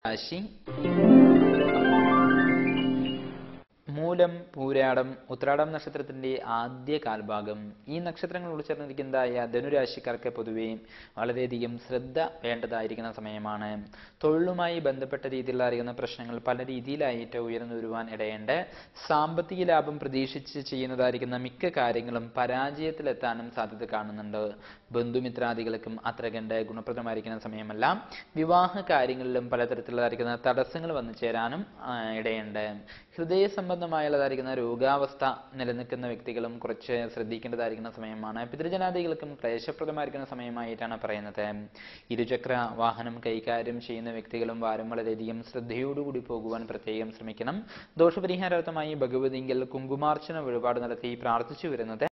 രാശി മൂലം പൂരാടം ഉത്രാടം നക്ഷത്രത്തിന്റെ ആദ്യ കാൽഭാഗം ഈ നക്ഷത്രങ്ങൾ ഉൾച്ചേർന്നിരിക്കുന്നതായ ധനുരാശിക്കാർക്ക് പൊതുവെ വളരെയധികം ശ്രദ്ധ വേണ്ടതായിരിക്കുന്ന സമയമാണ് തൊഴിലുമായി ബന്ധപ്പെട്ട രീതിയിലുള്ള അറിയുന്ന പ്രശ്നങ്ങൾ പല രീതിയിലായിട്ട് ഉയർന്നു വരുവാൻ ഇടയുണ്ട് സാമ്പത്തിക ലാഭം പ്രതീക്ഷിച്ച് ചെയ്യുന്നതായിരിക്കുന്ന മിക്ക കാര്യങ്ങളും പരാജയത്തിലെത്താനും സാധ്യത കാണുന്നുണ്ട് ബന്ധുമിത്രാദികൾക്കും അത്ര കണ്ട് ഗുണപ്രദമായിരിക്കുന്ന സമയമല്ല വിവാഹ കാര്യങ്ങളിലും പലതരത്തിലുള്ളതായിരിക്കുന്ന തടസ്സങ്ങൾ വന്നു ചേരാനും ആ, ഇടയുണ്ട് ഹൃദയ സംബന്ധമായുള്ളതായിരിക്കുന്ന രോഗാവസ്ഥ നിലനിൽക്കുന്ന വ്യക്തികളും കുറച്ച് ശ്രദ്ധിക്കേണ്ടതായിരിക്കുന്ന സമയമാണ് പിതൃജനാദികൾക്കും ക്ലേശപ്രദമായിരിക്കുന്ന സമയമായിട്ടാണ് പറയുന്നത് ഇരുചക്ര വാഹനം കൈകാര്യം ചെയ്യുന്ന വ്യക്തികളും വാരം വളരെയധികം ശ്രദ്ധയോടുകൂടി പോകുവാൻ പ്രത്യേകം ശ്രമിക്കണം ദോഷപരിഹാരാർത്ഥമായി ഭഗവതിങ്കിൽ കുങ്കുമാർച്ചന വഴിപാട് നടത്തി പ്രാർത്ഥിച്ചു വരുന്നത്